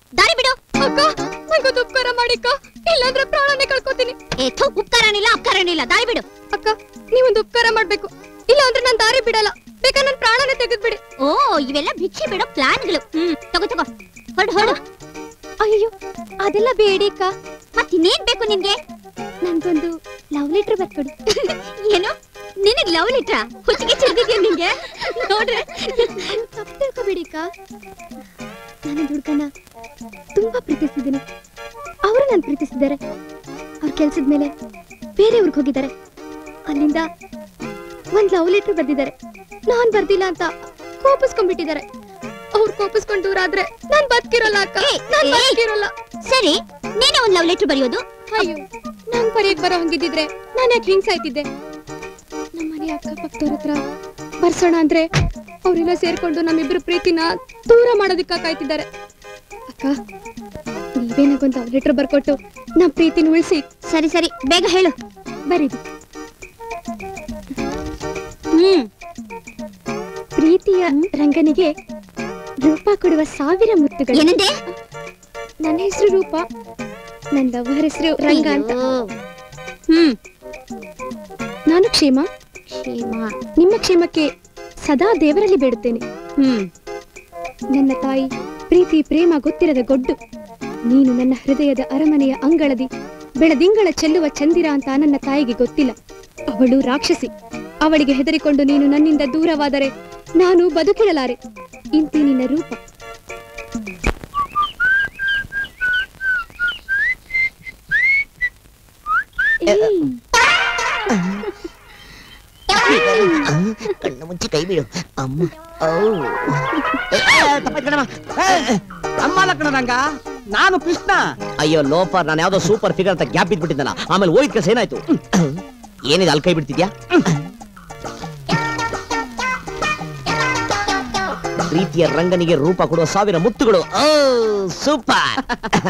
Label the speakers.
Speaker 1: ದಾರಿ ಬಿಡು
Speaker 2: ಅಕ್ಕ ನಂಗೊಂದು ಉಪಕಾರ ಮಾಡಿಕ್ಕ ಇಲ್ಲಾಂದ್ರೆ ಪ್ರಾಣನೇ ಕಳ್ಕೊತೀನಿ
Speaker 1: ಏ ಥು ಉಪಕಾರನಿಲ್ಲ ಅಪಕಾರನಿಲ್ಲ ದಾರಿ ಬಿಡು
Speaker 2: ಅಕ್ಕ ನೀವೊಂದು ಉಪಕಾರ ಮಾಡ್ಬೇಕು ಇಲ್ಲ ಅಂದ್ರೆ ನಾನ್ ದಾರಿ ಬಿಡಲ್ಲ ಬೇಕಾ ನನ್ ಪ್ರಾಣನೇ ತೆಗೆದ್ಬಿಡಿ
Speaker 1: ಓ ಇವೆಲ್ಲ ಭಿಕ್ಷೆ ಬಿಡೋ ಪ್ಲಾನ್ಗಳು ಹ್ಮ್ ತಗೋ ತಗೋ ಹೊರಡು ಹೊರಡು
Speaker 2: ಅಯ್ಯೋ ಅದೆಲ್ಲ ಬೇಡಿ ಅಕ್ಕ
Speaker 1: ಮತ್ತಿನ್ನೇನ್ ಬೇಕು ನಿನ್ಗೆ
Speaker 2: ನನ್ಗೊಂದು ಲವ್ ಲೆಟರ್ ಬರ್ಕೊಡಿ
Speaker 1: ಏನು ನಿನಗ್ ಲವ್ ಲೆಟ್ರಾ ಹುಚ್ಚಿಗೆ ಚಿರ್ದಿದ್ಯಾ ನಿಂಗೆ ನೋಡ್ರೆ
Speaker 2: ತಪ್ಪು ತಿಳ್ಕೊಬೇಡಿ ಅಕ್ಕ ನಾನು ಹುಡ್ಗನ ತುಂಬಾ ಪ್ರೀತಿಸಿದ್ದೀನಿ ಅವರು ನಾನು ಪ್ರೀತಿಸಿದ್ದಾರೆ ಅವ್ರ ಕೆಲ್ಸದ ಮೇಲೆ ಬೇರೆ ಊರಿಗೆ ಹೋಗಿದ್ದಾರೆ ಅಲ್ಲಿಂದ ಒಂದ್ ಲವ್ ಲೆಟರ್ ಬರ್ದಿದ್ದಾರೆ ನಾನ್ ಬರ್ದಿಲ್ಲ ಅಂತ ಕೋಪಿಸ್ಕೊಂಡ್ಬಿಟ್ಟಿದ್ದಾರೆ ಅವ್ರು ಕೋಪಿಸ್ಕೊಂಡ್ ದೂರ ಆದ್ರೆ ನಾನ್ ಬದುಕಿರಲ್ಲ ಅಕ್ಕ
Speaker 1: ಏ,
Speaker 2: ನಾನ್
Speaker 1: ಏ.
Speaker 2: ಬದುಕಿರಲ್ಲ
Speaker 1: ಸರಿ ನೀನೇ ಒಂದ್ ಲವ್ ಲೆಟರ್ ಬರೆಯೋದು
Speaker 2: ಅಯ್ಯೋ ನಂಗ್ ಬರೆಯಕ್ ಬರೋ ಹಂಗಿದ್ದಿದ್ರೆ ನಾನು ಯಾಕೆ ಹಿಂಗ್ ಸಾಯ್ತಿದ್ದೆ ನಮ್ಮನೆ ಅಕ್ಕಪಕ್ಕದವ್ರ ಹತ್ರ ಬರ್ಸೋಣ ಅಂದ್ರೆ ಅವರೆಲ್ಲ ಸೇರ್ಕೊಂಡು ನಮ್ಮಿಬ್ರು ಪ್ರೀತಿನ ದೂರ ಮಾಡೋದಕ್ಕ ಕಾಯ್ತಿದ್ದಾರೆ ಅಕ್ಕ ನೀವೇ ನಂಗೊಂದು ಲವ್ ಲೆಟರ್ ಬರ್ಕೊಟ್ಟು ನಮ್ ಪ್ರೀತಿನ ಉಳಿಸಿ
Speaker 1: ಸರಿ ಸರಿ ಬೇಗ ಹೇಳು
Speaker 2: ಬರೀದು
Speaker 1: ಹ್ಮ್
Speaker 2: ಪ್ರೀತಿಯ ರಂಗನಿಗೆ ರೂಪ ಕೊಡುವ ಸಾವಿರ ಮುತ್ತುಗಳು
Speaker 1: ಏನಂದೆ
Speaker 2: ನನ್ನ ಹೆಸರು ರೂಪ ನನ್ನ ಲವರ್ ಹೆಸರು ರಂಗ ಅಂತ
Speaker 1: ಅಯ್ಯೋ. ಹ್ಮ್
Speaker 2: ನಾನು ಕ್ಷೇಮ
Speaker 1: ಕ್ಷೇಮ
Speaker 2: ನಿಮ್ಮ ಕ್ಷೇಮಕ್ಕೆ ಸದಾ ದೇವರಲ್ಲಿ ಬೇಡುತ್ತೇನೆ
Speaker 1: ಹ್ಮ್
Speaker 2: ನನ್ನ ತಾಯಿ ಪ್ರೀತಿ ಪ್ರೇಮ ಗೊತ್ತಿರದ ಗೊಡ್ಡು ನೀನು ನನ್ನ ಹೃದಯದ ಅರಮನೆಯ ಅಂಗಳದಿ ಬೆಳದಿಂಗಳ ಚೆಲ್ಲುವ ಚಂದಿರ ಅಂತ ನನ್ನ ತಾಯಿಗೆ ಗೊತ್ತಿಲ್ಲ ಅವಳು ರಾಕ್ಷಸಿ ಅವಳಿಗೆ ಹೆದರಿಕೊಂಡು ನೀನು ನನ್ನಿಂದ ದೂರವಾದರೆ ನಾನು ಬದುಕಿರಲಾರೆ ಇಂತಿ ನಿನ್ನ ರೂಪ ಏಯ್,
Speaker 3: ಕಣ್ಣು ಮುಚ್ಚಿ ಕೈ ಬಿಡು ಅಮ್ಮ ಔ. ಏ, ಏ, ತಪ್ಪಾಯ್ತು ಕಣಮ್ಮ. ಏ,
Speaker 4: ಅಮ್ಮ ಲಕ್ಕಣ ರಂಗ ನಾನು ಕೃಷ್ಣ
Speaker 3: ಅಯ್ಯೋ ಲೋಫರ್ ನಾನು ಯಾವ್ದೋ ಸೂಪರ್ ಫಿಗರ್ ಅಂತ ಗ್ಯಾಪ್ ಬಿದ್ಬಿಟ್ಟಿದ್ದಲ್ಲ ಆಮೇಲೆ ಹೋಯ್ತ ಕೆಲಸ ಏನಾಯ್ತು ಏನಿದೆ ಅಲ್ಲಿ ಕೈ ಬಿಡ್ತಿದ್ಯಾ ಪ್ರೀತಿಯ ರಂಗನಿಗೆ ರೂಪ ಕೊಡುವ ಸಾವಿರ ಮುತ್ತುಗಳು ಓ ಸೂಪರ್